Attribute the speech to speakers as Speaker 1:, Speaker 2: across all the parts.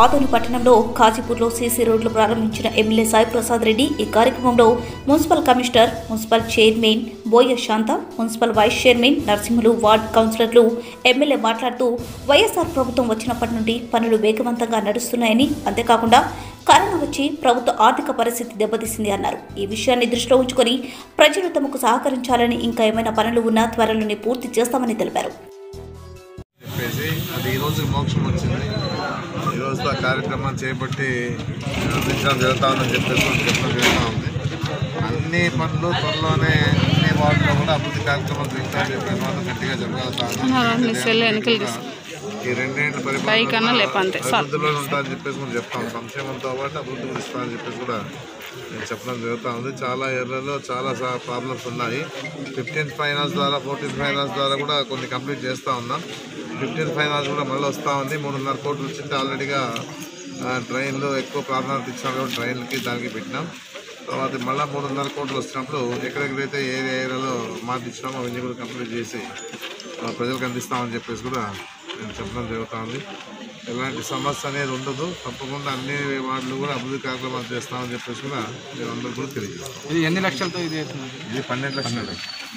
Speaker 1: ఆదోని పట్టణంలో కాజీపూర్లో సీసీ రోడ్లు ప్రారంభించిన ఎమ్మెల్యే సాయి ప్రసాద్ రెడ్డి ఈ కార్యక్రమంలో municipal commissioner municipal chairman Boya Shanta municipal vice chairman Narasimhulu ward కౌన్సిలర్లు ఎమ్మెల్యే మాట్లాడుతూ వైఎస్ఆర్ ప్రభుత్వం వచ్చినప్పటి నుండి పనులు వేగవంతంగా నడుస్తున్నాయని అంతేకాకుండా కరోనా వచ్చి ప్రభుత్వ ఆర్థిక పరిస్థితి దెబ్బతీసింది అన్నారు ఈ విషయాన్ని దృష్టిలో ఉంచుకొని ప్రజలు తమకు సహకరించాలని ఇంకా ఏమైనా పనులు ఉన్నా త్వరలోనే పూర్తి చేస్తామని తెలిపారు
Speaker 2: చెప్పేసి అది ఈరోజు మోక్షం వచ్చింది ఈరోజు ఆ కార్యక్రమాన్ని చేపట్టి అందించడం జరుగుతా ఉందని చెప్పేసి మనకు చెప్పడం జరుగుతూ ఉంది అన్ని పనులు త్వరలోనే అన్ని వార్డులో కూడా అభివృద్ధి కార్యక్రమాలు జరుగుతాయని చెప్పి మాత్రం గట్టిగా చెప్పగలుగుతా ఉన్నాం. ఈ రెండేళ్ల
Speaker 3: పైకన్నా లేప అంతే.
Speaker 2: పరిపాలన అభివృద్ధిలో ఉంటారని చెప్పేసి మనం చెప్తాం సంక్షేమంతో పాటు అభివృద్ధి కూడా ఇస్తామని చెప్పేసి కూడా నేను చెప్పడం జరుగుతూ ఉంది చాలా ఏరియాలో చాలా ప్రాబ్లమ్స్ ఉన్నాయి ఫిఫ్టీన్త్ ఫైనాన్స్ ద్వారా ఫోర్టీన్త్ ఫైనాన్స్ ద్వారా కూడా కొన్ని కంప్లీట్ చేస్తూ ఉన్నాం ఫిఫ్టీన్త్ ఫైనాన్స్ కూడా మళ్ళీ వస్తూ ఉంది మూడున్నర కోట్లు వచ్చింది ఆల్రెడీగా ట్రైన్లు ఎక్కువ ప్రాధాన్యత ఇచ్చినాం కాబట్టి ట్రైన్లకి దానికి పెట్టినాం తర్వాత మళ్ళీ మూడున్నర కోట్లు వచ్చినప్పుడు ఎక్కడెక్కడైతే ఏ ఏరియాలో మాట ఇచ్చినామో అవన్నీ కూడా కంప్లీట్ చేసి ఆ, ప్రజలకు అందిస్తామని చెప్పేసి కూడా నేను చెప్పడం జరుగుతూ ఉంది ఎలాంటి సమస్య అనేది ఉండదు తప్పకుండా అన్ని వార్డులు కూడా అభివృద్ధి కార్యక్రమాలు చేస్తామని చెప్పేసి కూడా నేను అందరూ కూడా తెలియజేస్తాను
Speaker 4: ఇది ఎన్ని లక్షలతో ఇది అవుతుంది
Speaker 2: ఇది పన్నెండు లక్షలు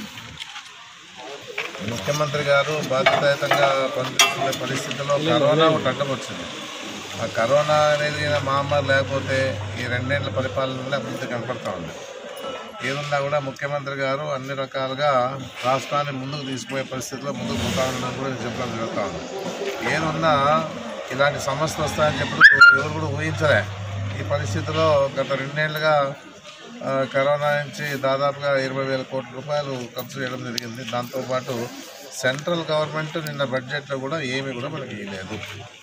Speaker 2: ముఖ్యమంత్రి గారు బాధ్యతాయుతంగా పనిచేస్తున్న పరిస్థితుల్లో కరోనా ఒకటి అడ్డం వచ్చింది ఆ కరోనా అనేది మహమ్మారి లేకపోతే ఈ రెండేళ్ల పరిపాలనలో అభివృద్ధి కనపడతా ఉంది ఏదున్నా కూడా ముఖ్యమంత్రి గారు అన్ని రకాలుగా రాష్ట్రాన్ని ముందుకు తీసుకుపోయే పరిస్థితిలో ముందుకు పోతా ఉండడం కూడా నేను చెప్పడం జరుగుతూ ఉంది ఏదున్నా ఇలాంటి సమస్యలు వస్తాయని చెప్పి ఎవరు కూడా ఊహించలే ఈ పరిస్థితిలో గత రెండేళ్లుగా ఆ, కరోనా నుంచి దాదాపుగా ఇరవై వేల కోట్ల రూపాయలు ఖర్చు చేయడం జరిగింది దాంతోపాటు సెంట్రల్ గవర్నమెంట్ నిన్న బడ్జెట్లో కూడా ఏమీ కూడా మనకి ఇవ్వలేదు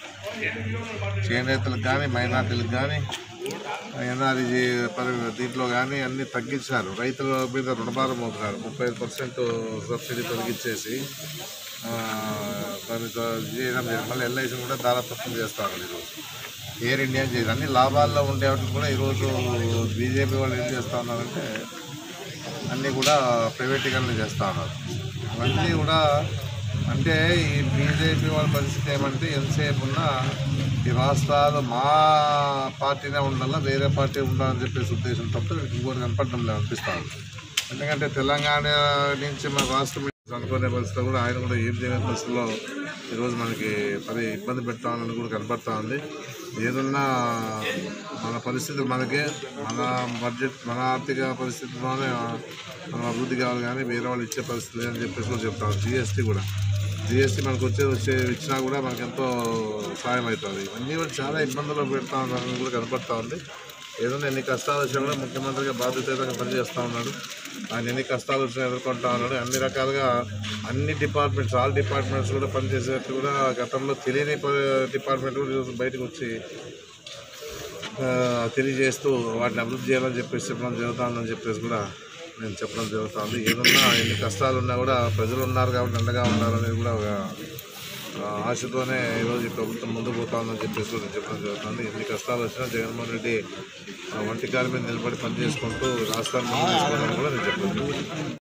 Speaker 2: చేనేతలకు కానీ మైనార్టీలకు కానీ ఎన్ఆర్జీ దీంట్లో కానీ అన్ని తగ్గించారు రైతుల మీద రుణభారం అవుతున్నారు ముప్పై ఐదు పర్సెంట్ సబ్సిడీ తొలగించేసి ఆ, దానితో చేయడం జరిగింది మళ్ళీ ఎల్ఐసి కూడా దారాతత్వం చేస్తారు ఈరోజు ఎయిర్ ఇండియా చేయదు అన్ని లాభాల్లో ఉండే వాటిని కూడా ఈరోజు బీజేపీ వాళ్ళు ఏం చేస్తూ ఉన్నారంటే అన్నీ కూడా ప్రైవేటీకరణ చేస్తూ ఉన్నారు అవన్నీ కూడా అంటే ఈ బీజేపీ వాళ్ళ పరిస్థితి ఏమంటే ఎంతసేపు ఉన్నా ఈ రాష్ట్రాలు మా పార్టీనే ఉండాలా వేరే పార్టీ ఉండాలని చెప్పేసి ఉద్దేశం తప్ప వీళ్ళకి ఇంకోటి కనపడడం లేదు అనిపిస్తుంది ఎందుకంటే తెలంగాణ నుంచి మన రాష్ట్రం అనుకునే పరిస్థితిలో కూడా ఆయన కూడా ఏం చేయని పరిస్థితుల్లో ఈరోజు మనకి మరి ఇబ్బంది పెడతామని కూడా కనపడతా ఉంది ఏదన్నా మన పరిస్థితి మనకే మన బడ్జెట్ మన ఆర్థిక పరిస్థితిలోనే మనం అభివృద్ధి కావాలి కానీ వేరే వాళ్ళు ఇచ్చే పరిస్థితి లేదని చెప్పేసి కూడా చెప్తాం జిఎస్టీ కూడా జిఎస్టీ మనకు వచ్చే వచ్చే ఇచ్చినా కూడా మనకు ఎంతో సాయం అవుతుంది ఇవన్నీ కూడా చాలా ఇబ్బందులు పెడతా ఉన్నారని కూడా కనపడతా ఉంది ఏదైనా ఎన్ని కష్టాలు వచ్చినా కూడా ముఖ్యమంత్రిగా బాధ్యతగా పనిచేస్తూ ఉన్నాడు ఆయన ఎన్ని కష్టాలు వచ్చినా ఎదుర్కొంటా ఉన్నాడు అన్ని రకాలుగా అన్ని డిపార్ట్మెంట్స్ ఆల్ డిపార్ట్మెంట్స్ కూడా పనిచేసేట్టు కూడా గతంలో తెలియని ప- డిపార్ట్మెంట్ కూడా ఈరోజు బయటకు వచ్చి ఆ, తెలియజేస్తూ వాటిని అభివృద్ధి చేయాలని చెప్పేసి చెప్పడం జరుగుతుందని చెప్పేసి కూడా నేను చెప్పడం జరుగుతుంది ఏదన్నా ఎన్ని కష్టాలు ఉన్నా కూడా ప్రజలు ఉన్నారు కాబట్టి అండగా ఉన్నారు అనేది కూడా ఒక ఆ, ఆశతోనే ఈరోజు ఈ ప్రభుత్వం ముందుకు పోతుందని చెప్పేసి కూడా నేను చెప్పడం జరుగుతుంది ఎన్ని కష్టాలు వచ్చినా జగన్మోహన్ రెడ్డి ఆ, వంటి కాలు మీద నిలబడి పనిచేసుకుంటూ రాష్ట్రాన్ని ముందుకు తీసుకోవాలని కూడా నేను చెప్పడం జరుగుతుంది